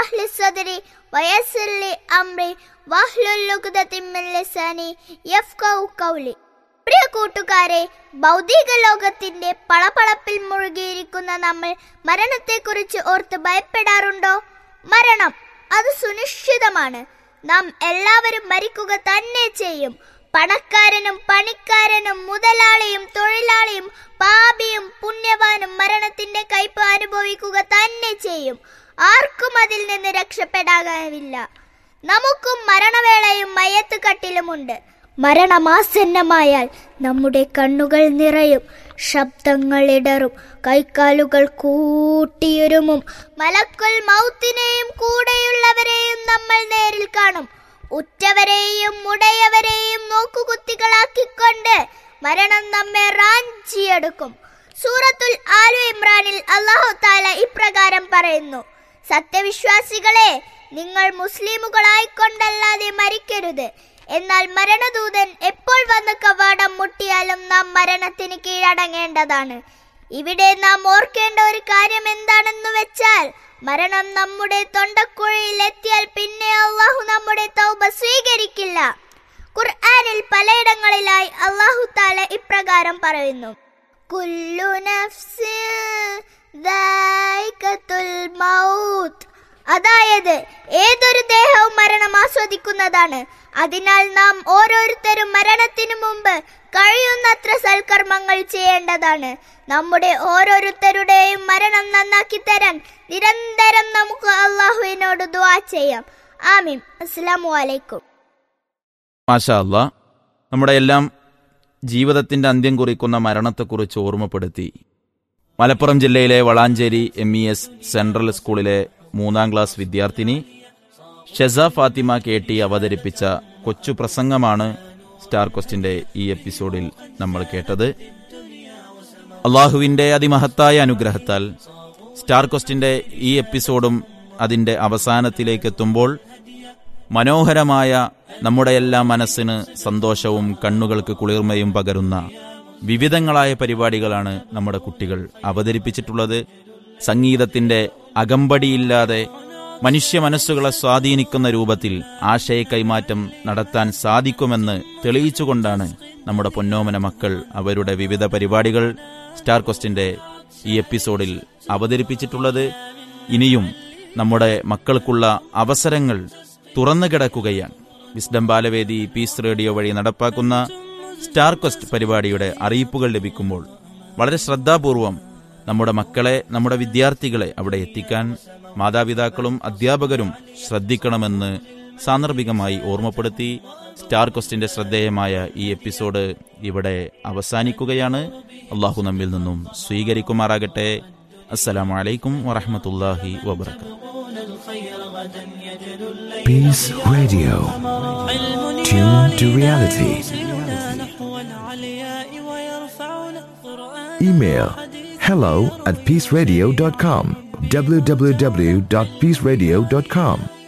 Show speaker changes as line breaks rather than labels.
اشرح لي صدري ويسر لي أمري واحلل عقدة من لساني يفقهوا قولي പ്രിയ കൂട്ടുകാരെ ഭൗതിക ലോകത്തിന്റെ പളപളപ്പിൽ മുഴുകിയിരിക്കുന്ന നമ്മൾ മരണത്തെക്കുറിച്ച് ഓർത്ത് ഭയപ്പെടാറുണ്ടോ മരണം അത് സുനിശ്ചിതമാണ് നാം എല്ലാവരും മരിക്കുക തന്നെ ചെയ്യും പണക്കാരനും പണിക്കാരനും മുതലാളിയും തൊഴിലാളിയും പാപിയും പുണ്യവാനും മരണത്തിന്റെ കയ്പ് അനുഭവിക്കുക തന്നെ ചെയ്യും ആർക്കും അതിൽ നിന്ന് രക്ഷപ്പെടാനാവില്ല നമുക്കും മരണവേളയും മയത്ത് കട്ടിലുമുണ്ട് മരണമാസന്നമായാൽ നമ്മുടെ കണ്ണുകൾ നിറയും ശബ്ദങ്ങൾ ഇടറും കൈക്കാലുകൾ കൂട്ടിയുരുമും മലക്കുൽ മൗത്തിനെയും കൂടെയുള്ളവരെയും നമ്മൾ നേരിൽ കാണും ഉറ്റവരെയും ഉടയവരെയും നോക്കുകുത്തികളാക്കിക്കൊണ്ട് മരണം നമ്മെ റാഞ്ചിയെടുക്കും സൂറത്തുൽ ആലു ഇമ്രാനിൽ അള്ളാഹു താല ഇപ്രകാരം പറയുന്നു സത്യവിശ്വാസികളെ നിങ്ങൾ മുസ്ലിമുകളായിക്കൊണ്ടല്ലാതെ മരിക്കരുത് എന്നാൽ മരണദൂതൻ എപ്പോൾ വന്ന് കവാടം മുട്ടിയാലും നാം മരണത്തിന് കീഴടങ്ങേണ്ടതാണ് ഇവിടെ നാം ഓർക്കേണ്ട ഒരു കാര്യം എന്താണെന്ന് വെച്ചാൽ മരണം നമ്മുടെ തൊണ്ടക്കുഴയിൽ എത്തിയാൽ പിന്നെ അള്ളാഹു നമ്മുടെ തൗബ സ്വീകരിക്കില്ല ഖുർആനിൽ പലയിടങ്ങളിലായി അള്ളാഹു താല ഇപ്രകാരം പറയുന്നു കുല്ലു നഫ്സിൻ ദായിഖത്തുൽ മൗത്ത് അതായത് ഏതൊരു ദേഹവും മരണം ആസ്വദിക്കുന്നതാണ് അതിനാൽ നാം ഓരോരുത്തരും മരണത്തിനു മുമ്പ് കഴിയുന്നത്ര സൽക്കർമ്മങ്ങൾ ചെയ്യേണ്ടതാണ് നമ്മുടെ ഓരോരുത്തരുടെയും മരണം നന്നാക്കി തരാൻ നിരന്തരം നമുക്ക് അള്ളാഹുവിനോട് ദുവാ ചെയ്യാം ആമീൻ അസ്സലാമു അലൈക്കും
മാഷാ അല്ലാ നമ്മുടെ എല്ലാം ജീവിതത്തിന്റെ അന്ത്യം കുറിക്കുന്ന മരണത്തെക്കുറിച്ച് ഓർമ്മപ്പെടുത്തി മലപ്പുറം ജില്ലയിലെ Valanchery M E S central സ്കൂളിലെ മൂന്നാം ക്ലാസ് വിദ്യാർത്ഥിനി ഷെസ ഫാത്തിമ കെ ടി അവതരിപ്പിച്ച കൊച്ചു പ്രസംഗമാണ് സ്റ്റാർ ക്വസ്റ്റിന്റെ ഈ എപ്പിസോഡിൽ നമ്മൾ കേട്ടത് അള്ളാഹുവിന്റെ അതിമഹത്തായ അനുഗ്രഹത്താൽ സ്റ്റാർ ക്വസ്റ്റിന്റെ ഈ എപ്പിസോഡും അതിന്റെ അവസാനത്തിലേക്ക് എത്തുമ്പോൾ മനോഹരമായ നമ്മുടെ എല്ലാ മനസ്സിന് സന്തോഷവും കണ്ണുകൾക്ക് കുളിർമയും പകരുന്ന വിവിധങ്ങളായ പരിപാടികളാണ് നമ്മുടെ കുട്ടികൾ അവതരിപ്പിച്ചിട്ടുള്ളത് സംഗീതത്തിന്റെ അകമ്പടിയില്ലാതെ മനുഷ്യ മനസ്സുകളെ സ്വാധീനിക്കുന്ന രൂപത്തിൽ ആശയ കൈമാറ്റം നടത്താൻ സാധിക്കുമെന്ന് തെളിയിച്ചുകൊണ്ടാണ് നമ്മുടെ പൊന്നോമന മക്കൾ അവരുടെ വിവിധ പരിപാടികൾ സ്റ്റാർ ക്വസ്റ്റിന്റെ ഈ എപ്പിസോഡിൽ അവതരിപ്പിച്ചിട്ടുള്ളത് ഇനിയും നമ്മുടെ മക്കൾക്കുള്ള അവസരങ്ങൾ തുറന്നു കിടക്കുകയാണ് വിസ്ഡം ബാലവേദി പീസ് റേഡിയോ വഴി നടപ്പാക്കുന്ന സ്റ്റാർ ക്വസ്റ്റ് പരിപാടിയുടെ അറിയിപ്പുകൾ ലഭിക്കുമ്പോൾ വളരെ ശ്രദ്ധാപൂർവം നമ്മുടെ മക്കളെ നമ്മുടെ വിദ്യാർത്ഥികളെ അവിടെ എത്തിക്കാൻ മാതാപിതാക്കളും അധ്യാപകരും ശ്രദ്ധിക്കണമെന്ന് സാന്ദർഭികമായി ഓർമ്മപ്പെടുത്തി സ്റ്റാർ ക്വസ്റ്റിന്റെ ശ്രദ്ധേയമായ ഈ എപ്പിസോഡ് ഇവിടെ അവസാനിക്കുകയാണ് അള്ളാഹു നമ്മിൽ നിന്നും സ്വീകരിക്കുമാറാകട്ടെ അസ്സലാമലൈക്കും വറഹമത്തല്ലാഹി വബർക്കാത്തു
Peace Radio. Tune to reality. Email hello at peaceradio.com. www.peaceradio.com.